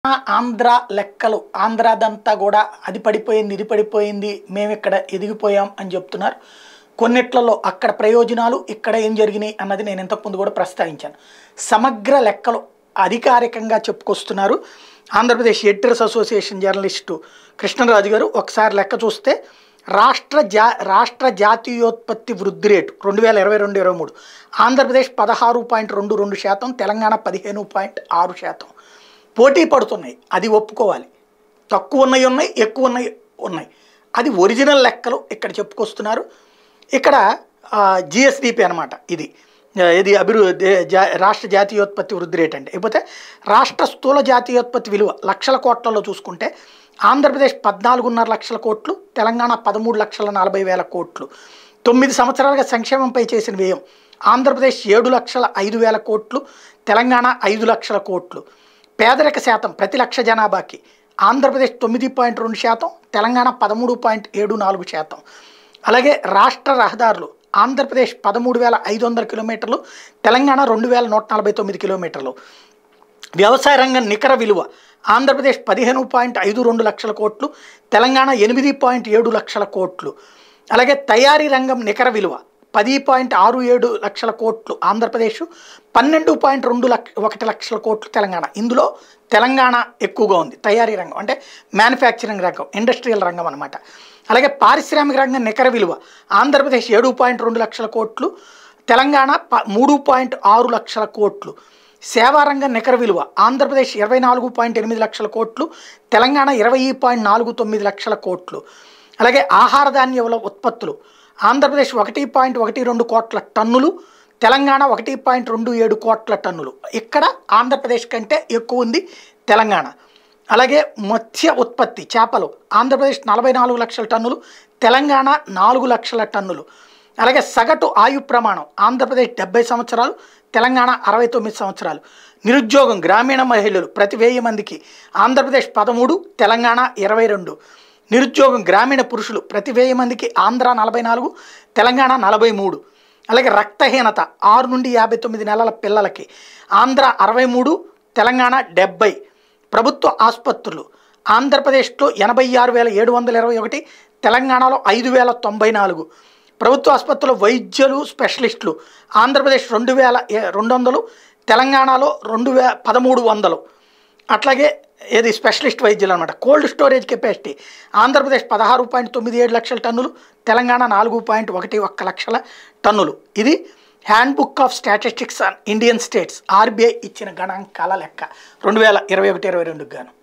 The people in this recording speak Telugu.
ఆంధ్ర లెక్కలు ఆంధ్రాదంతా కూడా అది పడిపోయింది ఇది పడిపోయింది మేము ఇక్కడ ఎదిగిపోయాం అని చెప్తున్నారు కొన్నిట్లలో అక్కడ ప్రయోజనాలు ఇక్కడ ఏం జరిగినాయి అన్నది నేను ఇంతకుముందు కూడా ప్రస్తావించాను సమగ్ర లెక్కలు అధికారికంగా చెప్పుకొస్తున్నారు Andhra Pradesh editors association journalist Krishnaraju garu ఒకసారి లెక్క చూస్తే రాష్ట్ర జా రాష్ట్ర జాతీయోత్పత్తి వృద్ధి రేటు రెండు వేల ఇరవై రెండు ఇరవై మూడు ఆంధ్రప్రదేశ్ పదహారు పాయింట్ రెండు రెండు శాతం తెలంగాణ పదిహేను పాయింట్ ఆరు శాతం పోటీ పడుతున్నాయి అది ఒప్పుకోవాలి తక్కువ ఉన్నాయి ఉన్నాయి ఎక్కువ ఉన్నాయి ఉన్నాయి అది ఒరిజినల్ లెక్కలు ఇక్కడ చెప్పుకొస్తున్నారు ఇక్కడ జిఎస్డిపి అనమాట ఇది ఆ, ఇది అభివృద్ధి జా రాష్ట్ర జాతీయోత్పత్తి వృద్ధి రేట్ అంటే ఇకపోతే రాష్ట్ర స్థూల జాతీయోత్పత్తి విలువ లక్షల కోట్లలో చూసుకుంటే ఆంధ్రప్రదేశ్ పద్నాలుగున్నర లక్షల కోట్లు తెలంగాణ పదమూడు లక్షల నలభై వేల కోట్లు తొమ్మిది సంవత్సరాలుగా సంక్షేమంపై చేసిన వ్యయం ఆంధ్రప్రదేశ్ ఏడు లక్షల ఐదు వేల కోట్లు తెలంగాణ ఐదు లక్షల కోట్లు పేదరిక శాతం ప్రతి లక్ష జనాభాకి ఆంధ్రప్రదేశ్ తొమ్మిది పాయింట్ రెండు శాతం తెలంగాణ పదమూడు పాయింట్ ఏడు నాలుగు శాతం అలాగే రాష్ట్ర రహదారులు ఆంధ్రప్రదేశ్ పదమూడు వేల ఐదు వందల కిలోమీటర్లు తెలంగాణ రెండు వేల నూట నలభై తొమ్మిది కిలోమీటర్లు వ్యవసాయ రంగం నికర విలువ ఆంధ్రప్రదేశ్ పదిహేను పాయింట్ ఐదు రెండు లక్షల కోట్లు తెలంగాణ ఎనిమిది పాయింట్ ఏడు లక్షల కోట్లు అలాగే తయారీ రంగం నికర విలువ పది పాయింట్ ఆరు ఏడు లక్షల కోట్లు ఆంధ్రప్రదేశ్ పన్నెండు పాయింట్ రెండు లక్ష ఒకటి లక్షల కోట్లు తెలంగాణ ఇందులో తెలంగాణ ఎక్కువగా ఉంది తయారీ రంగం అంటే మ్యానుఫ్యాక్చరింగ్ రంగం ఇండస్ట్రియల్ రంగం అనమాట అలాగే పారిశ్రామిక రంగం నికర విలువ ఆంధ్రప్రదేశ్ ఏడు పాయింట్ రెండు లక్షల కోట్లు తెలంగాణ ప మూడు పాయింట్ ఆరు లక్షల కోట్లు సేవారంగం నికర విలువ ఆంధ్రప్రదేశ్ ఇరవై నాలుగు పాయింట్ ఎనిమిది లక్షల కోట్లు తెలంగాణ ఇరవై పాయింట్ నాలుగు తొమ్మిది లక్షల కోట్లు అలాగే ఆహార ధాన్యముల ఉత్పత్తులు ఆంధ్రప్రదేశ్ ఒకటి పాయింట్ ఒకటి రెండు కోట్ల టన్నులు తెలంగాణ ఒకటి పాయింట్ రెండు ఏడు కోట్ల టన్నులు ఇక్కడ ఆంధ్రప్రదేశ్ కంటే ఎక్కువ ఉంది తెలంగాణ అలాగే మత్స్య ఉత్పత్తి చేపలు ఆంధ్రప్రదేశ్ నలభై నాలుగు లక్షల టన్నులు తెలంగాణ నాలుగు లక్షల టన్నులు అలాగే సగటు ఆయు ప్రమాణం ఆంధ్రప్రదేశ్ డెబ్బై సంవత్సరాలు తెలంగాణ అరవై తొమ్మిది సంవత్సరాలు నిరుద్యోగం గ్రామీణ మహిళలు ప్రతి వెయ్యి మందికి ఆంధ్రప్రదేశ్ పదమూడు తెలంగాణ ఇరవై రెండు నిరుద్యోగం గ్రామీణ పురుషులు ప్రతి వెయ్యి మందికి ఆంధ్ర నలభై నాలుగు తెలంగాణ నలభై మూడు అలాగే రక్తహీనత ఆరు నుండి యాభై తొమ్మిది నెలల పిల్లలకి ఆంధ్ర అరవై మూడు తెలంగాణ డెబ్బై ప్రభుత్వ ఆసుపత్రులు ఆంధ్రప్రదేశ్లో ఎనభై ఆరు వేల ఏడు వందల ఇరవై ఒకటి తెలంగాణలో ఐదు వేల తొంభై నాలుగు ప్రభుత్వ ఆసుపత్రుల వైద్యులు స్పెషలిస్టులు ఆంధ్రప్రదేశ్ రెండు వేల ఏ- రెండు వందలు తెలంగాణలో రెండు వే పదమూడు వందలు అట్లాగే ఏది స్పెషలిస్ట్ వైద్యులు అనమాట కోల్డ్ స్టోరేజ్ కెపాసిటీ ఆంధ్రప్రదేశ్ పదహారు పాయింట్ తొమ్మిది ఏడు లక్షల టన్నులు తెలంగాణ నాలుగు పాయింట్ ఒకటి ఒక్క లక్షల టన్నులు ఇది handbook of statistics on Indian states RBI ఇచ్చిన గణాంకాల లెక్క రెండు వేల ఇరవై ఒకటి ఇరవై రెండుకు గాను